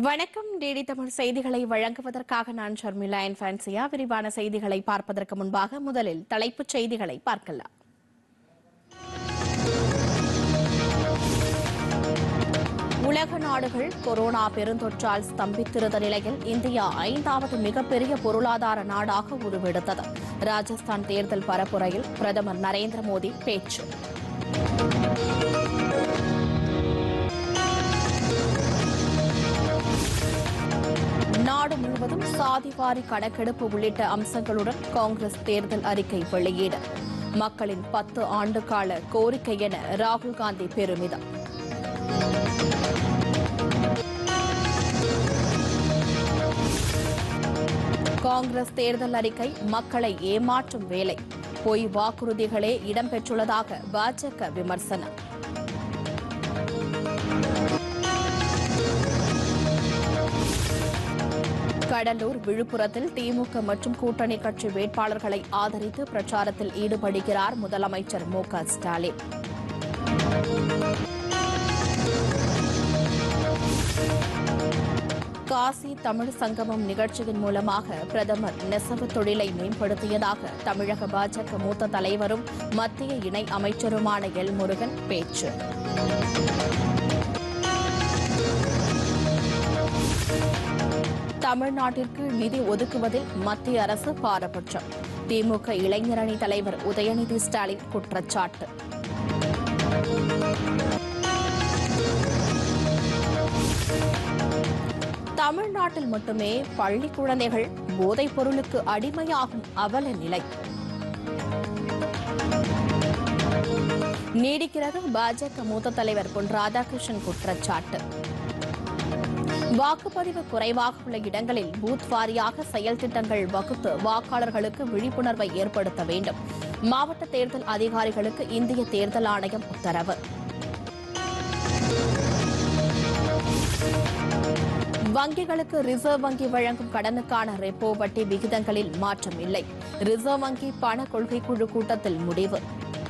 வணக்கம் டிடி தமிழ் செய்திகளை வழங்குவதற்காக நான் ஷர்மிளா என் ஃபேன்சியா விரிவான செய்திகளை பார்ப்பதற்கு முன்பாக முதலில் தலைப்புச் செய்திகளை பார்க்கலாம் உலக நாடுகள் கொரோனா பெருந்தொற்றால் ஸ்தம்பித்திருந்த நிலையில் இந்தியா ஐந்தாவது மிகப்பெரிய பொருளாதார நாடாக உருவெடுத்தது ராஜஸ்தான் தேர்தல் பரப்புரையில் பிரதமர் நரேந்திர மோடி பேச்சு நாடு முழுவதும் சாதிவாரி கணக்கெடுப்பு உள்ளிட்ட அம்சங்களுடன் காங்கிரஸ் தேர்தல் அறிக்கை வெளியீடு மக்களின் பத்து ஆண்டு கால கோரிக்கை என ராகுல் காந்தி பெருமிதம் காங்கிரஸ் தேர்தல் அறிக்கை மக்களை ஏமாற்றும் வேலை பொய் வாக்குறுதிகளே இடம்பெற்றுள்ளதாக பாஜக விமர்சனம் கடலூர் விழுப்புரத்தில் திமுக மற்றும் கூட்டணி கட்சி வேட்பாளர்களை ஆதரித்து பிரச்சாரத்தில் ஈடுபடுகிறார் முதலமைச்சர் மு க ஸ்டாலின் காசி தமிழ் சங்கமம் நிகழ்ச்சியின் மூலமாக பிரதமர் நெசவு தொழிலை மேம்படுத்தியதாக தமிழக பாஜக மூத்த தலைவரும் மத்திய இணை அமைச்சருமான எல் முருகன் பேச்சு தமிழ்நாட்டிற்கு நிதி ஒதுக்குவதில் மத்திய அரசு பாரபட்சம் திமுக இளைஞரணி தலைவர் உதயநிதி ஸ்டாலின் குற்றச்சாட்டு தமிழ்நாட்டில் மட்டுமே பள்ளி குழந்தைகள் போதைப் பொருளுக்கு அடிமையாகும் அவல நிலை நீடிக்கிறது பாஜக மூத்த தலைவர் பொன் ராதாகிருஷ்ணன் குற்றச்சாட்டு வாக்குப்பதிவு குறைவாக உள்ள இடங்களில் பூத் வாரியாக செயல் திட்டங்கள் வகுத்து வாக்காளர்களுக்கு விழிப்புணர்வை ஏற்படுத்த வேண்டும் மாவட்ட தேர்தல் அதிகாரிகளுக்கு இந்திய தேர்தல் ஆணையம் உத்தரவு வங்கிகளுக்கு ரிசர்வ் வங்கி வழங்கும் கடனுக்கான ரெப்போ வட்டி விகிதங்களில் மாற்றம் இல்லை ரிசர்வ் வங்கி பண கொள்கை குழு கூட்டத்தில் முடிவு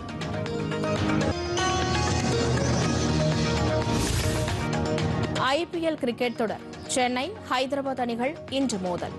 ஐபிஎல் கிரிக்கெட் தொடர் சென்னை ஹைதராபாத் அணிகள் இன்று மோதல்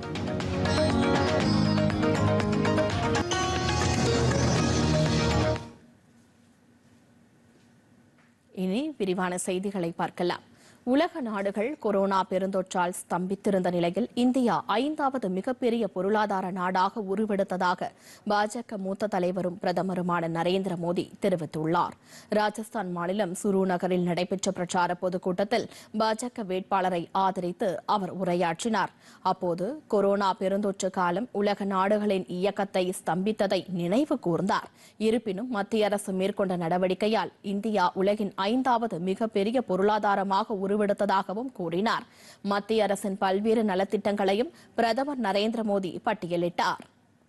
இனி விரிவான செய்திகளை பார்க்கலாம் உலக நாடுகள் கொரோனா பெருந்தொற்றால் ஸ்தம்பித்திருந்த நிலையில் இந்தியா ஐந்தாவது மிகப்பெரிய பொருளாதார நாடாக உருவெடுத்ததாக பாஜக மூத்த தலைவரும் பிரதமருமான நரேந்திர மோடி தெரிவித்துள்ளார் ராஜஸ்தான் மாநிலம் சுரு நகரில் நடைபெற்ற பிரச்சார பொதுக்கூட்டத்தில் பாஜக வேட்பாளரை ஆதரித்து அவர் உரையாற்றினார் அப்போது கொரோனா பெருந்தொற்று காலம் உலக நாடுகளின் இயக்கத்தை ஸ்தம்பித்ததை நினைவு கூர்ந்தார் இருப்பினும் மத்திய அரசு மேற்கொண்ட நடவடிக்கையால் இந்தியா உலகின் ஐந்தாவது மிகப்பெரிய பொருளாதாரமாக உருவெடுத்ததாகவும் கூறினார் மத்திய அரசின் பல்வேறு நலத்திட்டங்களையும் பிரதமர் நரேந்திர மோடி பட்டியலிட்டார்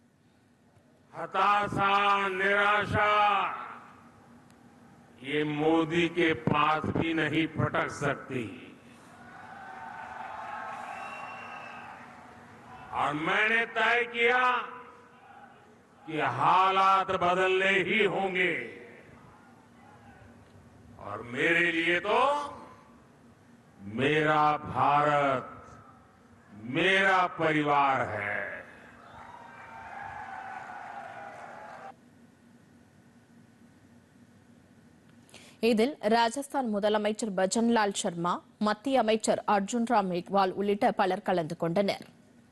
हताशा निराशा ये मोदी के पास भी नहीं फटक सकती और मैंने तय किया कि हालात बदलने ही होंगे और मेरे लिए तो मेरा भारत मेरा परिवार है இதில் ராஜஸ்தான் முதலமைச்சர் பஜன்லால் சர்மா மத்திய அமைச்சர் அர்ஜுன் ராம் மேக்வால் உள்ளிட்ட பலர் கலந்து கொண்டனர்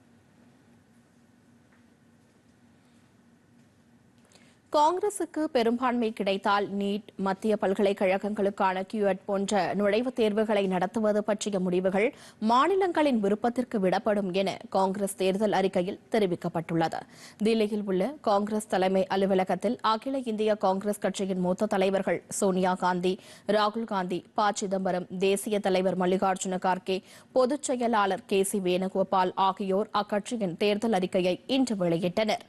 காங்கிரசுக்கு பெரும்பான்மை கிடைத்தால் நீட் மத்திய பல்கலைக்கழகங்களுக்கான கியூஎட் போன்ற நுழைவுத் தேர்வுகளை நடத்துவது பற்றிய முடிவுகள் மாநிலங்களின் விருப்பத்திற்கு விடப்படும் என காங்கிரஸ் தேர்தல் அறிக்கையில் தெரிவிக்கப்பட்டுள்ளது தில்லியில் உள்ள காங்கிரஸ் தலைமை அலுவலகத்தில் அகில இந்திய காங்கிரஸ் கட்சியின் மூத்த தலைவர்கள் சோனியா காந்தி ராகுல் காந்தி ப சிதம்பரம் தேசிய தலைவர் மல்லிகார்ஜுன கார்கே பொதுச் செயலாளர் கே சி வேணுகோபால் ஆகியோர் அக்கட்சியின் தேர்தல் அறிக்கையை இன்று வெளியிட்டனர்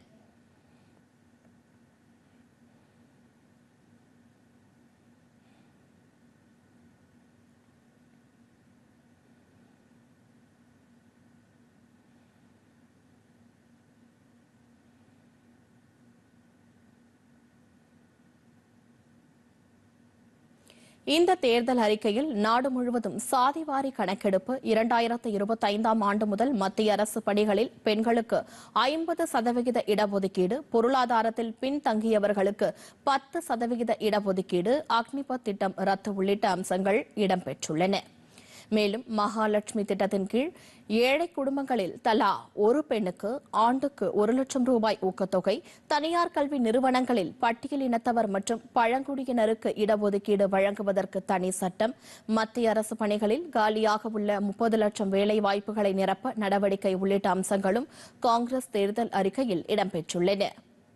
இந்த தேர்தல் அறிக்கையில் நாடு முழுவதும் சாதிவாரி கணக்கெடுப்பு இரண்டாயிரத்து இருபத்தைந்தாம் ஆண்டு முதல் மத்திய அரசு பணிகளில் பெண்களுக்கு ஐம்பது சதவிகித இடஒதுக்கீடு பொருளாதாரத்தில் பின்தங்கியவர்களுக்கு பத்து சதவிகித இடஒதுக்கீடு அக்னிபத் திட்டம் ரத்து உள்ளிட்ட அம்சங்கள் இடம்பெற்றுள்ளன மேலும் மகாலட்சுமி திட்டத்தின் கீழ் ஏழை குடும்பங்களில் தலா ஒரு பெண்ணுக்கு ஆண்டுக்கு ஒரு லட்சம் ரூபாய் ஊக்கத்தொகை தனியார் கல்வி நிறுவனங்களில் பட்டியலினத்தவர் மற்றும் பழங்குடியினருக்கு இடஒதுக்கீடு வழங்குவதற்கு தனி சட்டம் மத்திய அரசு பணிகளில் காலியாக உள்ள முப்பது லட்சம் வேலை வாய்ப்புகளை நிரப்ப நடவடிக்கை உள்ளிட்ட அம்சங்களும் காங்கிரஸ் தேர்தல் அறிக்கையில் இடம்பெற்றுள்ளன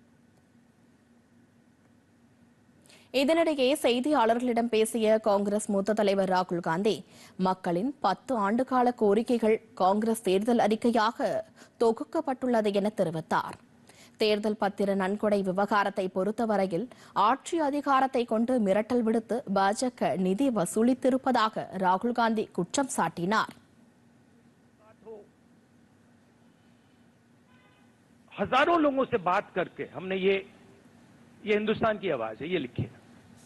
இதனிடையே செய்தியாளர்களிடம் பேசிய காங்கிரஸ் மூத்த தலைவர் ராகுல் காந்தி மக்களின் பத்து ஆண்டுகால கோரிக்கைகள் காங்கிரஸ் தேர்தல் அறிக்கையாக தொகுக்கப்பட்டுள்ளது என தெரிவித்தார் தேர்தல் பத்திர நன்கொடை விவகாரத்தை பொறுத்தவரையில் ஆட்சி அதிகாரத்தை கொண்டு மிரட்டல் விடுத்து பாஜக நிதி வசூலித்திருப்பதாக ராகுல் காந்தி குற்றம் சாட்டினார் हजारों लोगों से बात करके हमने ये ये हिंदुस्तान की आवाज है ये लिखी है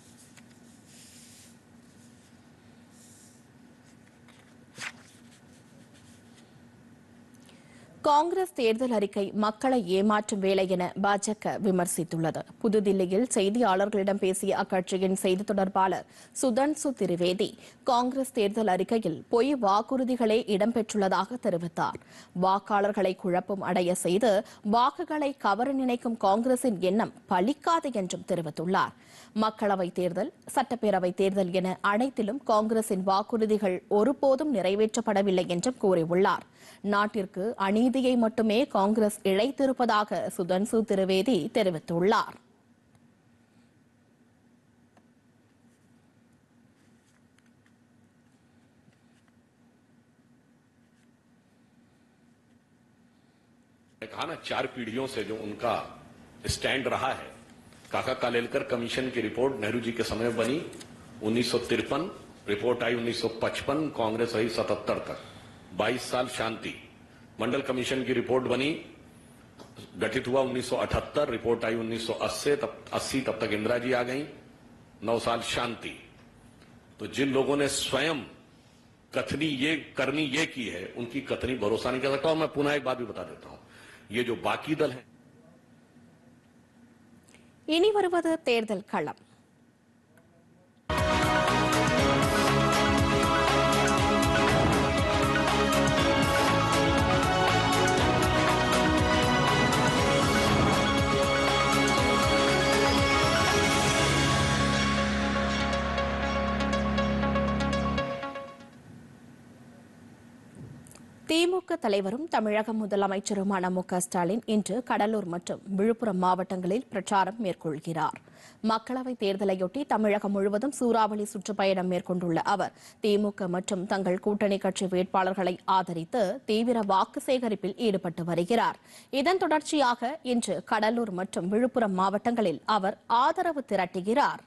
காங்கிரஸ் தேர்தல் அறிக்கை மக்களை ஏமாற்றும் வேலை என பாஜக விமர்சித்துள்ளது புதுதில்லியில் செய்தியாளர்களிடம் பேசிய அக்கட்சியின் செய்தி தொடர்பாளர் சுதன்சு திரிவேதி காங்கிரஸ் தேர்தல் அறிக்கையில் பொய் வாக்குறுதிகளே இடம்பெற்றுள்ளதாக தெரிவித்தார் வாக்காளர்களை குழப்பம் அடைய செய்து வாக்குகளை கவர நினைக்கும் காங்கிரசின் எண்ணம் பலிக்காது என்றும் தெரிவித்துள்ளார் மக்களவைத் தேர்தல் சட்டப்பேரவைத் தேர்தல் என அனைத்திலும் காங்கிரசின் வாக்குறுதிகள் ஒருபோதும் நிறைவேற்றப்படவில்லை என்றும் கூறியுள்ளார் நாட்டிற்கு அநீதியை மட்டுமே காங்கிரஸ் இழைத்திருப்பதாக சுதன்சு திரிவேதி தெரிவித்துள்ளார் मैंने कहा ना चार पीढ़ियों से जो उनका स्टैंड रहा है काका कालेलकर कमीशन की रिपोर्ट नेहरू जी के समय बनी उन्नीस रिपोर्ट आई 1955 कांग्रेस रही 77 तक 22 साल शांति मंडल कमीशन की रिपोर्ट बनी गठित हुआ 1978 रिपोर्ट आई 1980 तब 80 तब तक इंदिरा जी आ गई नौ साल शांति तो जिन लोगों ने स्वयं कथनी ये करनी ये की है उनकी कथनी भरोसा नहीं कर सकता और मैं पुनः एक बात भी बता देता हूं ये जो बाकी दल हैं இனி வருவது தேர்தல் களம் திமுக தலைவரும் தமிழக முதலமைச்சருமான மு க ஸ்டாலின் இன்று கடலூர் மற்றும் விழுப்புரம் மாவட்டங்களில் பிரச்சாரம் மேற்கொள்கிறார் மக்களவைத் தேர்தலையொட்டி தமிழகம் முழுவதும் சூறாவளி சுற்றுப்பயணம் மேற்கொண்டுள்ள அவர் திமுக மற்றும் தங்கள் கூட்டணி கட்சி வேட்பாளர்களை ஆதரித்து தீவிர வாக்கு சேகரிப்பில் ஈடுபட்டு வருகிறார் இதன் தொடர்ச்சியாக இன்று கடலூர் மற்றும் விழுப்புரம் மாவட்டங்களில் அவர் ஆதரவு திரட்டுகிறார்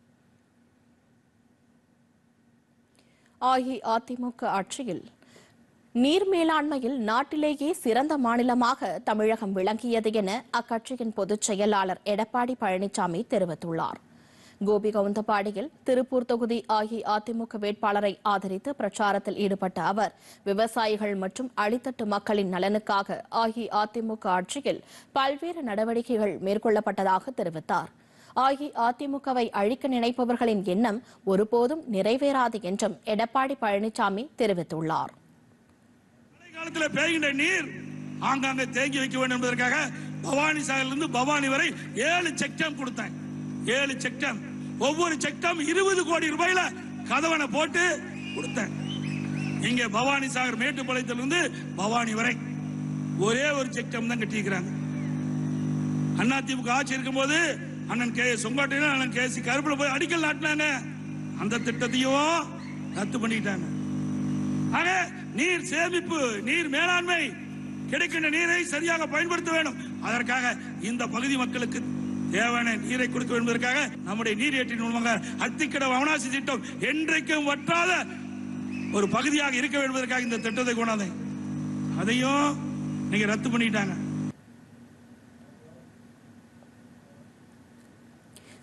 அஇஅதிமுக ஆட்சியில் நீர் மேலாண்மையில் நாட்டிலேயே சிறந்த மாநிலமாக தமிழகம் விளங்கியது என அக்கட்சியின் பொதுச் செயலாளர் எடப்பாடி பழனிசாமி தெரிவித்துள்ளார் கோபிகவுந்தபாடியில் திருப்பூர் தொகுதி அஇஅதிமுக வேட்பாளரை ஆதரித்து பிரச்சாரத்தில் ஈடுபட்ட அவர் விவசாயிகள் மற்றும் அடித்தட்டு மக்களின் நலனுக்காக அஇஅதிமுக ஆட்சியில் பல்வேறு நடவடிக்கைகள் மேற்கொள்ளப்பட்டதாக தெரிவித்தார் அஇஅதிமுகவை அழிக்க நினைப்பவர்களின் எண்ணம் ஒருபோதும் நிறைவேறாது என்றும் எடப்பாடி பழனிசாமி தெரிவித்துள்ளார் காலத்தில் பெய்கின்ற நீர் ஆங்காங்கே தேங்கி வைக்க வேண்டும் என்பதற்காக பவானி சாகரிலிருந்து பவானி வரை ஏழு செக் டேம் கொடுத்தேன் ஏழு செக் டேம் ஒவ்வொரு செக் டேம் இருபது கோடி ரூபாயில கதவனை போட்டு கொடுத்தேன் இங்க பவானி சாகர் மேட்டுப்பாளையத்திலிருந்து பவானி வரை ஒரே ஒரு செக் டேம் தான் கட்டியிருக்கிறாங்க அண்ணா திமுக ஆட்சி இருக்கும்போது அண்ணன் கே செங்கோட்டையில அண்ணன் கே சி கருப்புல போய் அடிக்கல் நாட்டினாங்க அந்த திட்டத்தையும் ரத்து பண்ணிட்டாங்க ஆக நீர் சேமிப்பு நீர் மேலாண்மை கிடைக்கின்ற நீரை சரியாக பயன்படுத்த வேண்டும் அதற்காக இந்த பகுதி மக்களுக்கு தேவையான நீரை கொடுக்க வேண்டும் என்பதற்காக நம்முடைய நீர் ஏற்றின் மூலமாக அத்திக்கட அவனாசி திட்டம் என்றைக்கும் வற்றாத ஒரு பகுதியாக இருக்க வேண்டும் என்பதற்காக இந்த திட்டத்தை கொண்டாந்தேன் அதையும் நீங்க ரத்து பண்ணிட்டாங்க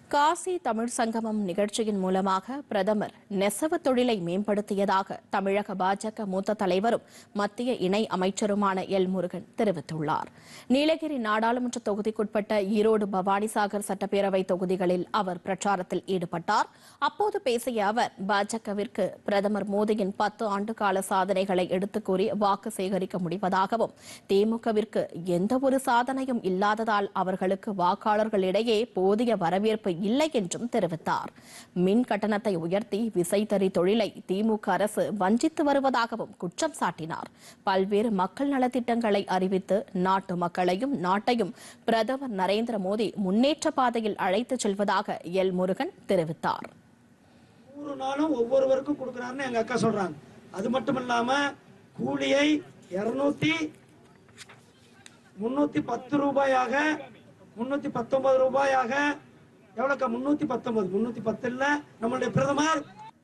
காசி தமிழ் சங்கமம் நிகழ்ச்சியின் மூலமாக பிரதமர் நெசவு தொழிலை மேம்படுத்தியதாக தமிழக பாஜக மூத்த தலைவரும் மத்திய இணை அமைச்சருமான எல் முருகன் தெரிவித்துள்ளார் நீலகிரி நாடாளுமன்ற தொகுதிக்குட்பட்ட ஈரோடு பவானிசாகர் சட்டப்பேரவை தொகுதிகளில் அவர் பிரச்சாரத்தில் ஈடுபட்டார் அப்போது பேசிய அவர் பாஜகவிற்கு பிரதமர் மோடியின் பத்து ஆண்டுகால சாதனைகளை எடுத்துக் கூறி வாக்கு சேகரிக்க முடிவதாகவும் திமுகவிற்கு எந்தவொரு சாதனையும் இல்லாததால் அவர்களுக்கு வாக்காளர்களிடையே போதிய வரவேற்பு இல்லை என்றும் தெரிவித்தார் மின் கட்டணத்தை உயர்த்தி விசைத்தறி தொழிலை திமுக அரசு வஞ்சித்து வருவதாகவும் குற்றம் சாட்டினார் பல்வேறு மக்கள் நலத்திட்டங்களை அறிவித்து நாட்டு மக்களையும் நாட்டையும் பிரதமர் நரேந்திர மோடி முன்னேற்ற பாதையில் அழைத்துச் செல்வதாக எல் முருகன் தெரிவித்தார் ஒவ்வொரு நாளும் ஒவ்வொருவருக்கும் கொடுக்குறாருன்னு எங்க அக்கா சொல்றாங்க அது மட்டும் இல்லாம கூலியை இருநூத்தி முன்னூத்தி பத்து ரூபாயாக முன்னூத்தி பத்தொன்பது ரூபாயாக எவ்வளோக்கா முன்னூத்தி பத்தொன்பது முன்னூத்தி பத்து இல்ல நம்மளுடைய பிரதமர்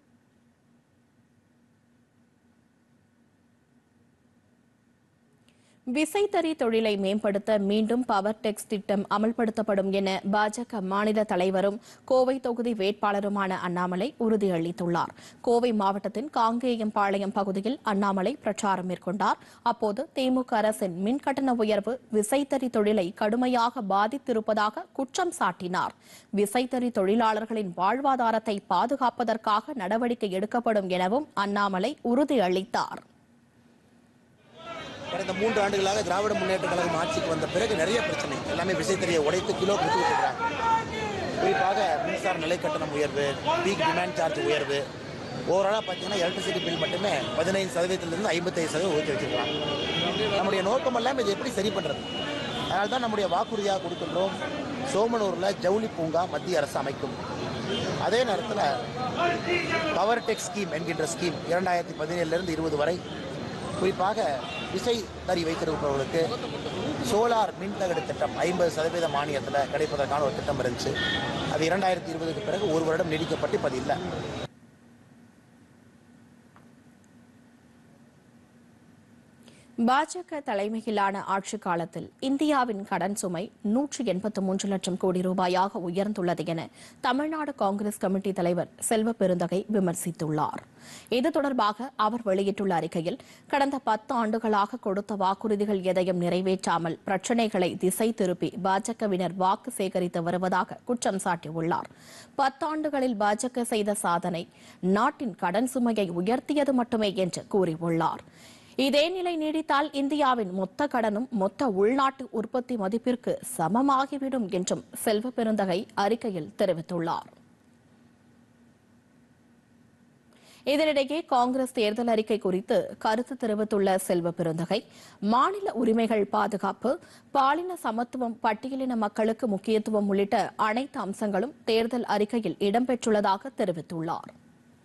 விசைத்தறி தொழிலை மேம்படுத்த மீண்டும் பவர் டெக்ஸ் திட்டம் அமல்படுத்தப்படும் என பாஜக மாநில தலைவரும் கோவை தொகுதி வேட்பாளருமான அண்ணாமலை உறுதியளித்துள்ளார் கோவை மாவட்டத்தின் காங்கேயம் பாளையம் பகுதியில் அண்ணாமலை பிரச்சாரம் மேற்கொண்டார் அப்போது திமுக அரசின் மின் கட்டண உயர்வு விசைத்தறி தொழிலை கடுமையாக பாதித்திருப்பதாக குற்றம் சாட்டினார் விசைத்தறி தொழிலாளர்களின் வாழ்வாதாரத்தை பாதுகாப்பதற்காக நடவடிக்கை எடுக்கப்படும் எனவும் அண்ணாமலை உறுதியளித்தார் கடந்த மூன்று ஆண்டுகளாக திராவிட முன்னேற்ற கழகம் ஆட்சிக்கு வந்த பிறகு நிறைய பிரச்சனை எல்லாமே விசைத்தறியை உடைத்து கிலோ கொடுத்து விட்டுறாங்க குறிப்பாக மின்சார நிலை கட்டணம் உயர்வு பீக் டிமாண்ட் சார்ஜ் உயர்வு ஓவராலாக பார்த்தீங்கன்னா எலக்ட்ரிசிட்டி பில் மட்டுமே பதினைந்து சதவீதத்திலிருந்து ஐம்பத்தைந்து சதவீதம் உயர்த்தி வச்சிருக்காங்க நம்முடைய நோக்கம் எல்லாம் இதை எப்படி சரி பண்ணுறது அதனால தான் நம்முடைய வாக்குறுதியாக கொடுக்கின்றோம் சோமனூரில் ஜவுளி பூங்கா மத்திய அரசு அமைக்கும் அதே நேரத்தில் பவர் டெக் ஸ்கீம் என்கின்ற ஸ்கீம் இரண்டாயிரத்தி பதினேழுலேருந்து இருபது வரை குறிப்பாக விசை தறி வைத்திருப்பவர்களுக்கு சோலார் மின்தகடு திட்டம் ஐம்பது சதவீத மானியத்தில் கிடைப்பதற்கான ஒரு திட்டம் இருந்துச்சு அது இரண்டாயிரத்தி இருபதுக்கு பிறகு ஒரு வருடம் நீடிக்கப்பட்டு இப்போ அது இல்லை பாஜக தலைமையிலான ஆட்சிக் காலத்தில் இந்தியாவின் கடன் சுமை நூற்றி எண்பத்து மூன்று லட்சம் கோடி ரூபாயாக உயர்ந்துள்ளது என தமிழ்நாடு காங்கிரஸ் கமிட்டி தலைவர் செல்வ பெருந்தகை விமர்சித்துள்ளார் இது தொடர்பாக அவர் வெளியிட்டுள்ள அறிக்கையில் கடந்த பத்து ஆண்டுகளாக கொடுத்த வாக்குறுதிகள் எதையும் நிறைவேற்றாமல் பிரச்சினைகளை திசை திருப்பி பாஜகவினர் வாக்கு சேகரித்து வருவதாக குற்றம் சாட்டியுள்ளார் பத்தாண்டுகளில் பாஜக செய்த சாதனை நாட்டின் கடன் சுமையை உயர்த்தியது மட்டுமே என்று கூறியுள்ளார் இதே நிலை நீடித்தால் இந்தியாவின் மொத்த கடனும் மொத்த உள்நாட்டு உற்பத்தி மதிப்பிற்கு சமமாகிவிடும் என்றும் செல்வ பெருந்தகை அறிக்கையில் தெரிவித்துள்ளார் இதனிடையே காங்கிரஸ் தேர்தல் அறிக்கை குறித்து கருத்து தெரிவித்துள்ள செல்வ பெருந்தகை மாநில உரிமைகள் பாதுகாப்பு பாலின சமத்துவம் பட்டியலின மக்களுக்கு முக்கியத்துவம் உள்ளிட்ட அனைத்து அம்சங்களும் தேர்தல் அறிக்கையில் இடம்பெற்றுள்ளதாக தெரிவித்துள்ளார்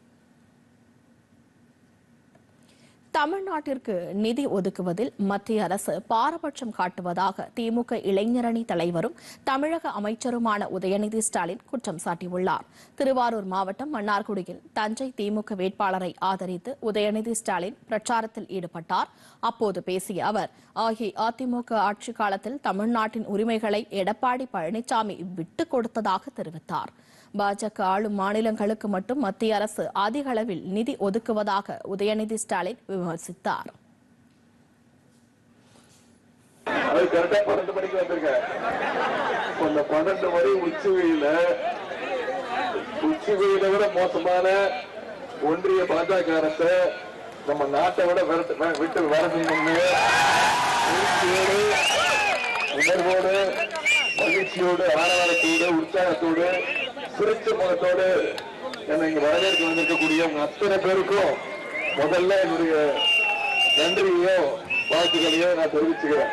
தமிழ்நாட்டிற்கு நிதி ஒதுக்குவதில் மத்திய அரசு பாரபட்சம் காட்டுவதாக திமுக இளைஞரணி தலைவரும் தமிழக அமைச்சருமான உதயநிதி ஸ்டாலின் குற்றம் சாட்டியுள்ளார் திருவாரூர் மாவட்டம் மன்னார்குடியில் தஞ்சை திமுக வேட்பாளரை ஆதரித்து உதயநிதி ஸ்டாலின் பிரச்சாரத்தில் ஈடுபட்டார் அப்போது பேசிய அவர் அஇஅதிமுக ஆட்சி காலத்தில் தமிழ்நாட்டின் உரிமைகளை எடப்பாடி பழனிசாமி விட்டுக் கொடுத்ததாக தெரிவித்தார் பாஜக ஆளும் மாநிலங்களுக்கு மட்டும் மத்திய அரசு அதிக அளவில் நிதி ஒதுக்குவதாக உதயநிதி ஸ்டாலின் விமர்சித்தார் அது கரெக்டா பன்னெண்டு மணிக்கு வந்திருக்கேன் அந்த பன்னெண்டு மணி உச்சி வெயில உச்சி வெயில விட மோசமான ஒன்றிய பாஜக அரசை நம்ம நாட்டை விட விரட்டு- வி- விட்டு வரணும்னு எழுச்சியோடு, உணர்வோடு மகிழ்ச்சியோடு ஆரவாரத்தோடு உற்சாகத்தோடு சிரிச்ச முகத்தோடு என்னை இங்க வரவேற்க வந்திருக்கக்கூடிய உங்க அத்தனை பேருக்கும் முதல்ல என்னுடைய நன்றியையும் வாழ்த்துக்களையும் நான் தெரிவிச்சுக்கிறேன்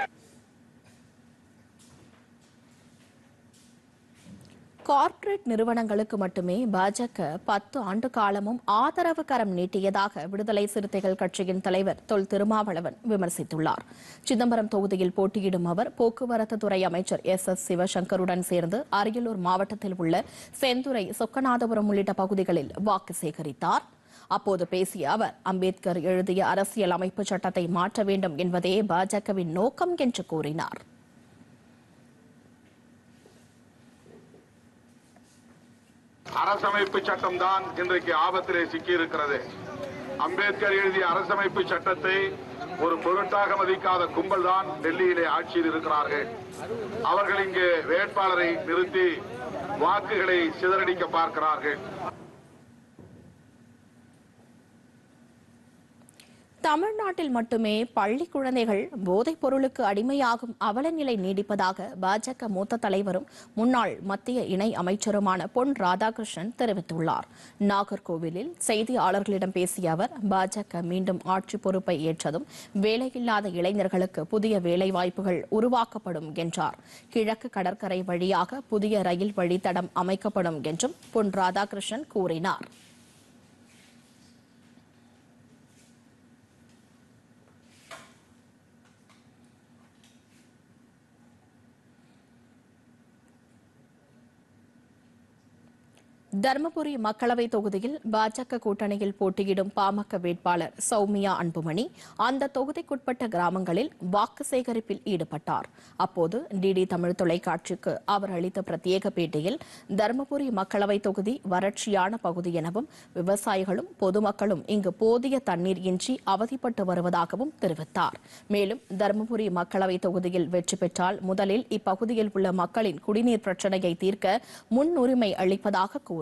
கார்ப்பரேட் நிறுவனங்களுக்கு மட்டுமே பாஜக பத்து ஆண்டு காலமும் ஆதரவு கரம் நீட்டியதாக விடுதலை சிறுத்தைகள் கட்சியின் தலைவர் தொல் திருமாவளவன் விமர்சித்துள்ளார் சிதம்பரம் தொகுதியில் போட்டியிடும் அவர் போக்குவரத்து துறை அமைச்சர் எஸ் எஸ் சிவசங்கருடன் சேர்ந்து அரியலூர் மாவட்டத்தில் உள்ள செந்துறை சொக்கநாதபுரம் உள்ளிட்ட பகுதிகளில் வாக்கு சேகரித்தார் அப்போது பேசிய அவர் அம்பேத்கர் எழுதிய அரசியல் அமைப்பு சட்டத்தை மாற்ற வேண்டும் என்பதே பாஜகவின் நோக்கம் என்று கூறினார் அரசமைப்பு சட்டம் தான் இன்றைக்கு ஆபத்திலே சிக்கியிருக்கிறது அம்பேத்கர் எழுதிய அரசமைப்பு சட்டத்தை ஒரு பொருட்டாக மதிக்காத கும்பல் தான் டெல்லியிலே ஆட்சியில் இருக்கிறார்கள் அவர்கள் இங்கு வேட்பாளரை நிறுத்தி வாக்குகளை சிதறடிக்க பார்க்கிறார்கள் தமிழ்நாட்டில் மட்டுமே பள்ளி குழந்தைகள் போதைப் பொருளுக்கு அடிமையாகும் அவலநிலை நீடிப்பதாக பாஜக மூத்த தலைவரும் முன்னாள் மத்திய இணை அமைச்சருமான பொன் ராதாகிருஷ்ணன் தெரிவித்துள்ளார் நாகர்கோவிலில் செய்தியாளர்களிடம் பேசிய அவர் பாஜக மீண்டும் ஆட்சி பொறுப்பை ஏற்றதும் வேலையில்லாத இளைஞர்களுக்கு புதிய வேலைவாய்ப்புகள் உருவாக்கப்படும் என்றார் கிழக்கு கடற்கரை வழியாக புதிய ரயில் வழித்தடம் அமைக்கப்படும் என்றும் பொன் ராதாகிருஷ்ணன் கூறினார் தருமபுரி மக்களவை தொகுதியில் பாஜக கூட்டணியில் போட்டியிடும் பாமக வேட்பாளர் சௌமியா அன்புமணி அந்த தொகுதிக்குட்பட்ட கிராமங்களில் வாக்கு சேகரிப்பில் ஈடுபட்டார் அப்போது டிடி தமிழ் தொலைக்காட்சிக்கு அவர் அளித்த பிரத்யேக பேட்டியில் தருமபுரி மக்களவை தொகுதி வறட்சியான பகுதி எனவும் விவசாயிகளும் பொதுமக்களும் இங்கு போதிய தண்ணீர் இன்றி அவதிப்பட்டு வருவதாகவும் தெரிவித்தார் மேலும் தருமபுரி மக்களவை தொகுதியில் வெற்றி பெற்றால் முதலில் இப்பகுதியில் உள்ள மக்களின் குடிநீர் பிரச்சினையை தீர்க்க முன்னுரிமை அளிப்பதாக கூறினார்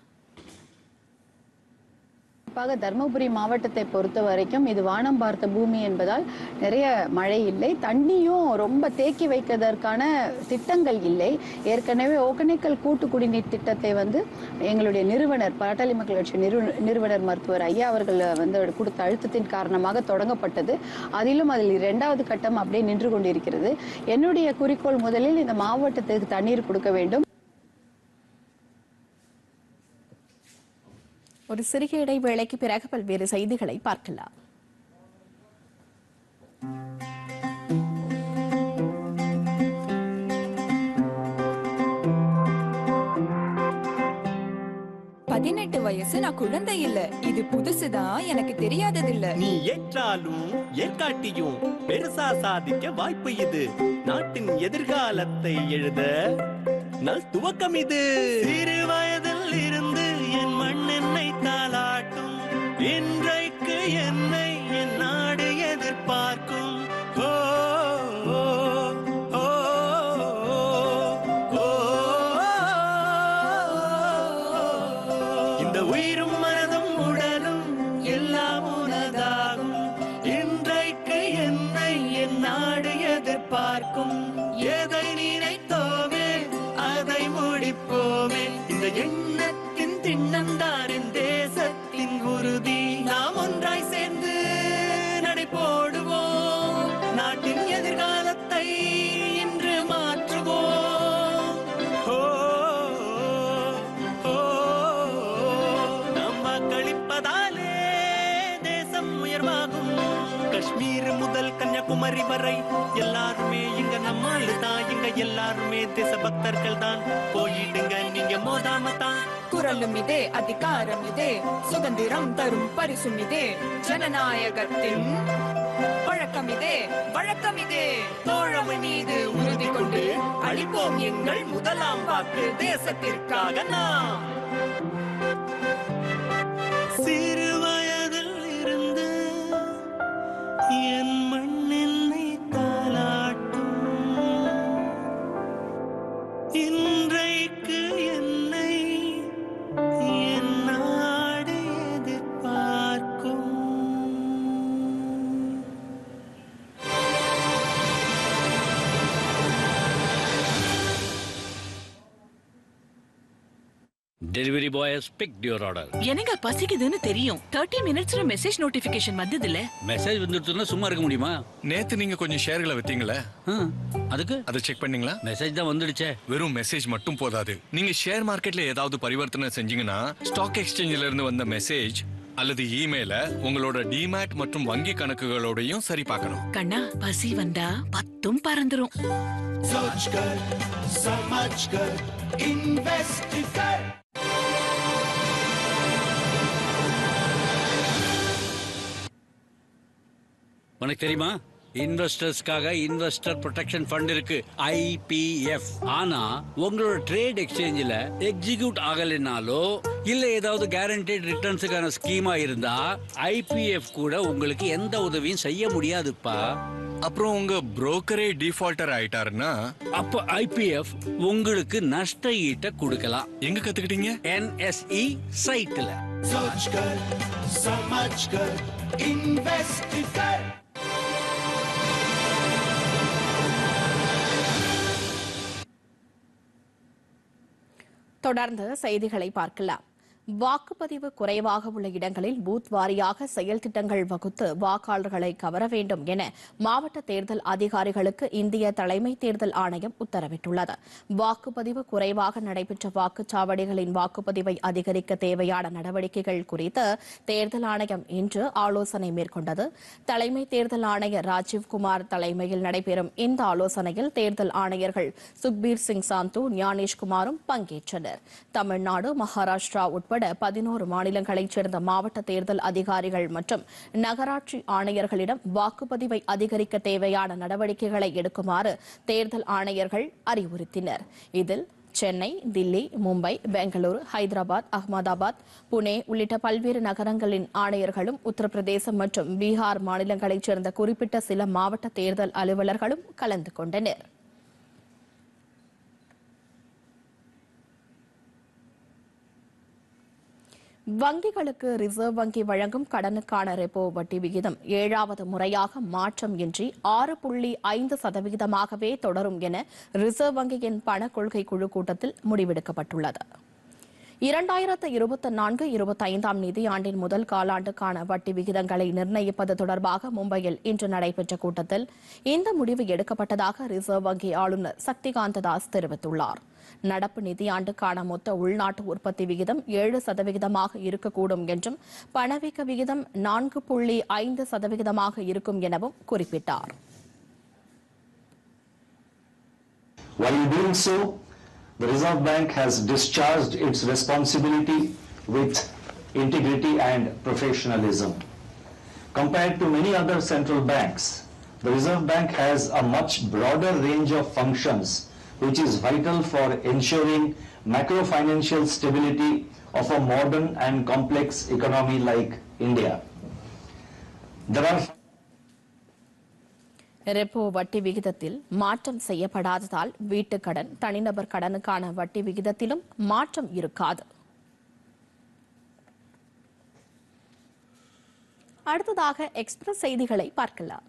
குறிப்பாக தருமபுரி மாவட்டத்தை பொறுத்த வரைக்கும் இது வானம் பார்த்த பூமி என்பதால் நிறைய மழை இல்லை தண்ணியும் ரொம்ப தேக்கி வைக்கிறதற்கான திட்டங்கள் இல்லை ஏற்கனவே ஒகேனக்கல் கூட்டு குடிநீர் திட்டத்தை வந்து எங்களுடைய நிறுவனர் பாட்டாளி மக்கள் கட்சி நிறுவ- நிறுவனர் மருத்துவர் ஐயா அவர்கள் வந்து கொடுத்த அழுத்தத்தின் காரணமாக தொடங்கப்பட்டது அதிலும் அதில் இரண்டாவது கட்டம் அப்படியே நின்று கொண்டிருக்கிறது என்னுடைய குறிக்கோள் முதலில் இந்த மாவட்டத்திற்கு தண்ணீர் கொடுக்க வேண்டும் ஒரு சிறிய இடைவேளைக்கு பிறகு பல்வேறு செய்திகளை பார்க்கலாம் பதினெட்டு வயசு நான் குழந்தை இல்ல இது புதுசுதான் எனக்கு தெரியாதது இல்ல நீ ஏற்றாலும் ஏற்காட்டியும் பெருசா சாதிக்க வாய்ப்பு இது நாட்டின் எதிர்காலத்தை எழுத நல் துவக்கம் இது சிறு வயதில் இருந்து என் மண் என்னை தாளாட்டும் இன்றைக்கு என்னை என் நாடு எதிர்பார்க்கும் ஓ, ஓ, ஓ, ஓ, ஓ. இந்த உயிரும் மனதும் உடலும் எல்லாம் உனதாகும் இன்றைக்கு என்னை என் நாடு எதிர்பார்க்கும் எதை நினைத்தோமே அதை முடிப்போமே இந்த எண்ணத்தின் திண்ணம்தான் என் தேசத்தின் உறுதி நாம் ஒன்றாய் சேர்ந்து நடை போடுவோம் நாட்டின் எதிர்காலத்தை இன்று மாற்றுவோம் ஓ, ஓ, நாம் வாக்களிப்பதாலே தேசம் உயர்வாகும் காஷ்மீர் முதல் கன்னியாகுமரி வரை எல்லாருமே இங்க நம்மாளு தான் இங்க எல்லாருமே தேசபக்தர்கள் தான் போயிடுங்க நீங்க மோதாம தான் குரலும் இதே அதிகாரம் இதே சுதந்திரம் தரும் பரிசும் இதே ஜனநாயகத்தின் பழக்கம் இதே வழக்கம் இதே தோழமை மீது உறுதி கொண்டு அளிப்போம் எங்கள் முதலாம் வாக்கு தேசத்திற்காக நாம் சிறு வயதில் இருந்து என் மண்ணென்னை தாளாட்டும் இன்றைக்கு என்னை என் நாடு எதிர்பார்க்கும் delivery boy has picked your order எனக்கு பசிக்குதுன்னு தெரியும் தேர்ட்டி மினிட்ஸ்ல மெசேஜ் நோட்டிபிகேஷன் வந்தது இல்ல மெசேஜ் வந்துடுச்சுன்னா சும்மா இருக்க முடியுமா நேத்து நீங்க கொஞ்சம் ஷேர்களை வித்தீங்களே அதுக்கு அதை செக் பண்ணீங்களா மெசேஜ் தான் வந்துடுச்சே வெறும் மெசேஜ் மட்டும் போதாது நீங்க ஷேர் மார்க்கெட்ல ஏதாவது பரிவர்த்தனை செஞ்சீங்கன்னா ஸ்டாக் எக்ஸ்சேஞ்சில இருந்து வந்த மெசேஜ் அல்லது இமெயில உங்களோட டிமேட் மற்றும் வங்கி கணக்குகளோடையும் சரி பார்க்கணும் கண்ணா பசி வந்தா பத்தும் பறந்துரும் सोच कर समझ कर इन्वेस्ट कर உனக்கு தெரியுமா இன்வெஸ்டர்ஸ்க்காக இன்வெஸ்டர் ப்ரொடெக்ஷன் ஃபண்ட் இருக்கு ஐபிஎஃப் ஆனா உங்களோட ட்ரேட் எக்ஸ்சேஞ்சில் எக்ஸிக்யூட் ஆகலைனாலோ இல்ல ஏதாவது கேரண்டட் ரிட்டர்ன்ஸுக்கான ஸ்கீமா இருந்தா ஐபிஎஃப் கூட உங்களுக்கு எந்த உதவியும் செய்ய முடியாதுப்பா அப்புறம் உங்க புரோக்கரே டிஃபால்டர் ஆயிட்டாருன்னா அப்ப ஐபிஎஃப் உங்களுக்கு நஷ்ட ஈட்ட கொடுக்கலாம் எங்க கத்துக்கிட்டீங்க என்எஸ்இ சைட்ல सोच कर समझ कर इन्वेस्ट कर தொடர்ந்து செய்திகளை பார்க்கலாம் வாக்குப்பதிவு குறைவாக உள்ள இடங்களில் பூத் வாரியாக செயல் திட்டங்கள் வகுத்து வாக்காளர்களை கவர வேண்டும் என மாவட்ட தேர்தல் அதிகாரிகளுக்கு இந்திய தலைமை தேர்தல் ஆணையம் உத்தரவிட்டுள்ளது வாக்குப்பதிவு குறைவாக நடைபெற்ற வாக்குச்சாவடிகளின் வாக்குப்பதிவை அதிகரிக்க தேவையான நடவடிக்கைகள் குறித்து தேர்தல் ஆணையம் இன்று ஆலோசனை மேற்கொண்டது தலைமை தேர்தல் ஆணையர் ராஜீவ்குமார் தலைமையில் நடைபெறும் இந்த ஆலோசனையில் தேர்தல் ஆணையர்கள் சுக்பீர் சிங் சாந்து ஞானேஷ்குமாரும் பங்கேற்றனர் தமிழ்நாடு மகாராஷ்டிரா உட்பட பதினோரு மாநிலங்களைச் சேர்ந்த மாவட்ட தேர்தல் அதிகாரிகள் மற்றும் நகராட்சி ஆணையர்களிடம் வாக்குப்பதிவை அதிகரிக்க தேவையான நடவடிக்கைகளை எடுக்குமாறு தேர்தல் ஆணையர்கள் அறிவுறுத்தினர் இதில் சென்னை தில்லி மும்பை பெங்களூரு ஹைதராபாத் அகமதாபாத் புனே உள்ளிட்ட பல்வேறு நகரங்களின் ஆணையர்களும் உத்தரப்பிரதேசம் மற்றும் பீகார் மாநிலங்களைச் சேர்ந்த குறிப்பிட்ட சில மாவட்ட தேர்தல் அலுவலர்களும் கலந்து கொண்டனர் வங்கிகளுக்கு ரிசர்வ் வங்கி வழங்கும் கடனுக்கான ரெப்போ வட்டி விகிதம் ஏழாவது முறையாக மாற்றம் இன்றி ஆறு புள்ளி ஐந்து சதவிகிதமாகவே தொடரும் என ரிசர்வ் வங்கியின் பண கொள்கை குழு கூட்டத்தில் முடிவெடுக்கப்பட்டுள்ளது இரண்டாயிரத்து இருபத்தி நான்கு இருபத்தைந்தாம் நிதியாண்டின் முதல் காலாண்டுக்கான வட்டி விகிதங்களை நிர்ணயிப்பது தொடர்பாக மும்பையில் இன்று நடைபெற்ற கூட்டத்தில் இந்த முடிவு எடுக்கப்பட்டதாக ரிசர்வ் வங்கி ஆளுநர் சக்திகாந்த தாஸ் தெரிவித்துள்ளார் நடப்பு நிதியாண்டுக்கான மொத்த உள்நாட்டு உற்பத்தி விகிதம் ஏழு சதவிகிதமாக இருக்கக்கூடும் என்றும் பணவீக்க விகிதம் நான்கு புள்ளி ஐந்து சதவிகிதமாக இருக்கும் எனவும் குறிப்பிட்டார் While doing so, the Reserve Bank has discharged its responsibility with integrity and professionalism. Compared to many other central banks, the Reserve Bank has a much broader range of functions which is vital for ensuring macro-financial stability of a modern and complex economy like India. There are repo வட்டி விகிதத்தில் மாற்றம் செய்யப்படாததால் வீட்டுக் கடன் தனிநபர் கடனுக்கான வட்டி விகிதத்திலும் மாற்றம் இருக்காது அடுத்ததாக எக்ஸ்பிரஸ் செய்திகளை பார்க்கலாம்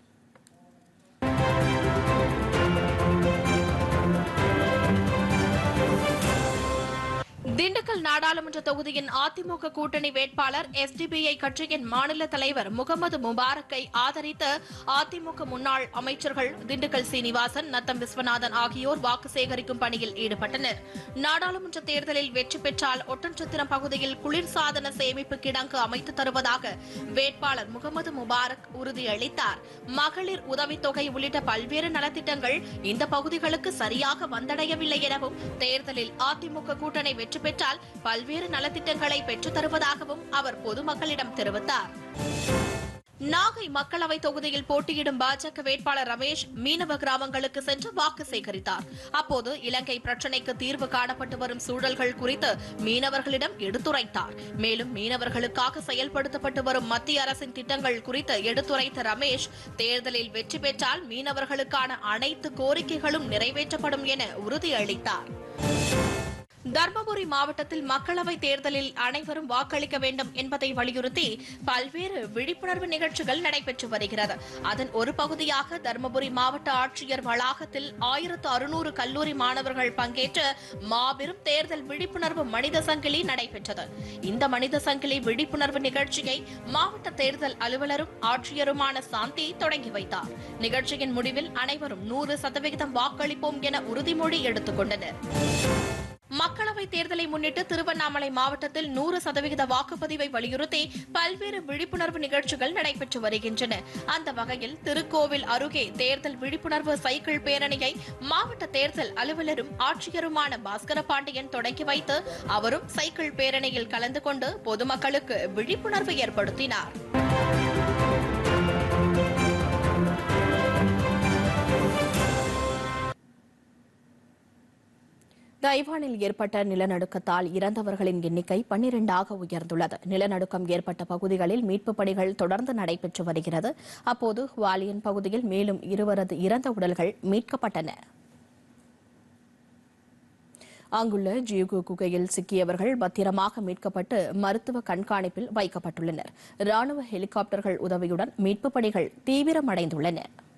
திண்டுக்கல் நாடாளுமன்ற தொகுதியின் அதிமுக கூட்டணி வேட்பாளர் எஸ்டிபிஐ கட்சியின் மாநில தலைவர் முகமது முபாரக்கை ஆதரித்து அதிமுக முன்னாள் அமைச்சர்கள் திண்டுக்கல் சீனிவாசன் நத்தம் விஸ்வநாதன் ஆகியோர் வாக்கு சேகரிக்கும் பணியில் ஈடுபட்டனர் நாடாளுமன்ற தேர்தலில் வெற்றி பெற்றால் ஒட்டன்சத்திரம் பகுதியில் குளிர்சாதன சேமிப்பு கிடங்கு அமைத்து தருவதாக வேட்பாளர் முகமது முபாரக் உறுதியளித்தார் மகளிர் உதவித்தொகை உள்ளிட்ட பல்வேறு நலத்திட்டங்கள் இந்த பகுதிகளுக்கு சரியாக வந்தடையவில்லை எனவும் தேர்தலில் அதிமுக கூட்டணி வெற்றி பெற்றால் பல்வேறு நலத்திட்டங்களை பெற்றுத் தருவதாகவும் அவர் பொதுமக்களிடம் தெரிவித்தார் நாகை மக்களவை தொகுதியில் போட்டியிடும் பாஜக வேட்பாளர் ரமேஷ் மீனவ கிராமங்களுக்கு சென்று வாக்கு சேகரித்தார் அப்போது இலங்கை பிரச்சினைக்கு தீர்வு காணப்பட்டு வரும் சூழல்கள் குறித்து மீனவர்களிடம் எடுத்துரைத்தார் மேலும் மீனவர்களுக்காக செயல்படுத்தப்பட்டு வரும் மத்திய அரசின் திட்டங்கள் குறித்து எடுத்துரைத்த ரமேஷ் தேர்தலில் வெற்றி பெற்றால் மீனவர்களுக்கான அனைத்து கோரிக்கைகளும் நிறைவேற்றப்படும் என உறுதியளித்தார் தர்மபுரி மாவட்டத்தில் மக்களவைத் தேர்தலில் அனைவரும் வாக்களிக்க வேண்டும் என்பதை வலியுறுத்தி பல்வேறு விழிப்புணர்வு நிகழ்ச்சிகள் நடைபெற்று வருகிறது அதன் ஒரு பகுதியாக தர்மபுரி மாவட்ட ஆட்சியர் வளாகத்தில் ஆயிரத்து அறுநூறு கல்லூரி மாணவர்கள் பங்கேற்ற மாபெரும் தேர்தல் விழிப்புணர்வு மனித சங்கிலி நடைபெற்றது இந்த மனித சங்கிலி விழிப்புணர்வு நிகழ்ச்சியை மாவட்ட தேர்தல் அலுவலரும் ஆட்சியருமான சாந்தி தொடங்கி வைத்தார் நிகழ்ச்சியின் முடிவில் அனைவரும் நூறு சதவிகிதம் வாக்களிப்போம் என உறுதிமொழி எடுத்துக் கொண்டனர் மக்களவைத் தேர்தலை முன்னிட்டு திருவண்ணாமலை மாவட்டத்தில் நூறு சதவிகித வாக்குப்பதிவை வலியுறுத்தி பல்வேறு விழிப்புணர்வு நிகழ்ச்சிகள் நடைபெற்று வருகின்றன அந்த வகையில் திருக்கோவில் அருகே தேர்தல் விழிப்புணர்வு சைக்கிள் பேரணியை மாவட்ட தேர்தல் அலுவலரும் ஆட்சியருமான பாஸ்கர பாண்டியன் தொடங்கி வைத்து அவரும் சைக்கிள் பேரணியில் கலந்து கொண்டு பொதுமக்களுக்கு விழிப்புணர்வு ஏற்படுத்தினார் தைவானில் ஏற்பட்ட நிலநடுக்கத்தால் இறந்தவர்களின் எண்ணிக்கை பன்னிரண்டாக உயர்ந்துள்ளது நிலநடுக்கம் ஏற்பட்ட பகுதிகளில் மீட்புப் பணிகள் தொடர்ந்து நடைபெற்று வருகிறது அப்போது ஹுவாலியன் பகுதியில் மேலும் இருவரது இறந்த உடல்கள் மீட்கப்பட்டன அங்குள்ள ஜியுகு குகையில் சிக்கியவர்கள் பத்திரமாக மீட்கப்பட்டு மருத்துவ கண்காணிப்பில் வைக்கப்பட்டுள்ளனர் ராணுவ ஹெலிகாப்டர்கள் உதவியுடன் மீட்புப் பணிகள் தீவிரமடைந்துள்ளன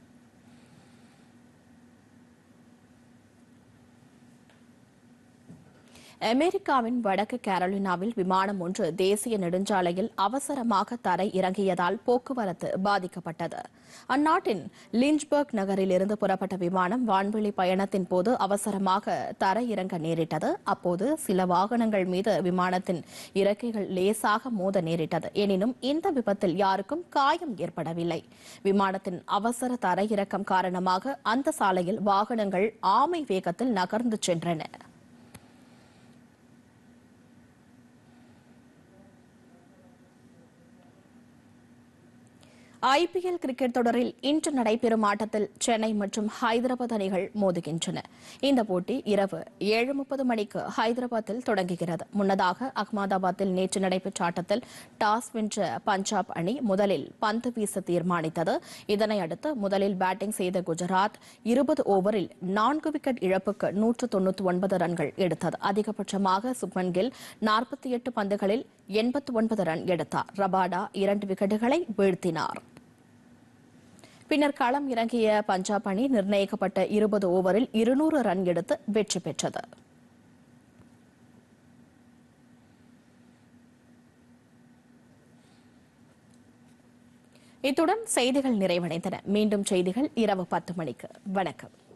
அமெரிக்காவின் வடக்கு கேரோலினாவில் விமானம் ஒன்று தேசிய நெடுஞ்சாலையில் அவசரமாக தரை இறங்கியதால் போக்குவரத்து பாதிக்கப்பட்டது அந்நாட்டின் லிஞ்ச்பர்க் நகரில் இருந்து புறப்பட்ட விமானம் வான்வெளி பயணத்தின் போது அவசரமாக தரை இறங்க நேரிட்டது அப்போது சில வாகனங்கள் மீது விமானத்தின் இறக்கைகள் லேசாக மோத நேரிட்டது எனினும் இந்த விபத்தில் யாருக்கும் காயம் ஏற்படவில்லை விமானத்தின் அவசர தரையிறக்கம் காரணமாக அந்த சாலையில் வாகனங்கள் ஆமை வேகத்தில் நகர்ந்து சென்றன ஐபிஎல் கிரிக்கெட் தொடரில் இன்று நடைபெறும் ஆட்டத்தில் சென்னை மற்றும் ஹைதராபாத் அணிகள் மோதுகின்றன இந்த போட்டி இரவு ஏழு முப்பது மணிக்கு ஹைதராபாத்தில் தொடங்குகிறது முன்னதாக அகமதாபாத்தில் நேற்று நடைபெற்ற ஆட்டத்தில் டாஸ் வென்ற பஞ்சாப் அணி முதலில் பந்து வீச தீர்மானித்தது இதனை அடுத்து முதலில் பேட்டிங் செய்த குஜராத் இருபது ஓவரில் நான்கு விக்கெட் இழப்புக்கு நூற்று தொன்னூற்றி ஒன்பது ரன்கள் எடுத்தது அதிகபட்சமாக சுப்மன் கில் நாற்பத்தி எட்டு பந்துகளில் எண்பத்தி ஒன்பது ரன் எடுத்தார் ரபாடா இரண்டு விக்கெட்டுகளை வீழ்த்தினார் பின்னர் களம் இறங்கிய பஞ்சாப் அணி நிர்ணயிக்கப்பட்ட இருபது ஓவரில் இருநூறு ரன் எடுத்து வெற்றி பெற்றது இத்துடன் செய்திகள் நிறைவடைந்தன மீண்டும் செய்திகள் இரவு பத்து மணிக்கு வணக்கம்